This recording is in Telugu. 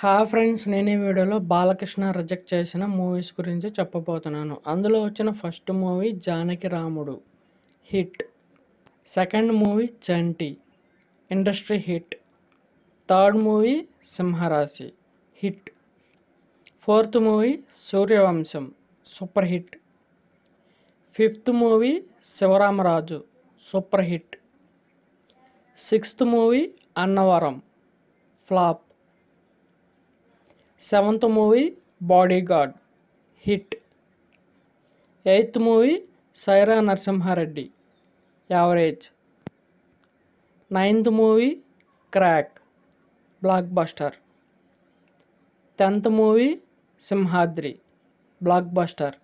హా ఫ్రెండ్స్ నేను ఈ వీడియోలో బాలకృష్ణ రిజెక్ట్ చేసిన మూవీస్ గురించి చెప్పబోతున్నాను అందులో వచ్చిన first movie Janaki Ramudu hit second movie Chanti industry hit third movie Simharasi hit fourth movie Suryavamsam super hit fifth movie Sivaramaraju super hit sixth movie Annavaram flop seventh movie Bodyguard hit eighth movie Sye Raa Narasimha Reddy average ninth movie Krack blockbuster tenth movie Simhadri block buster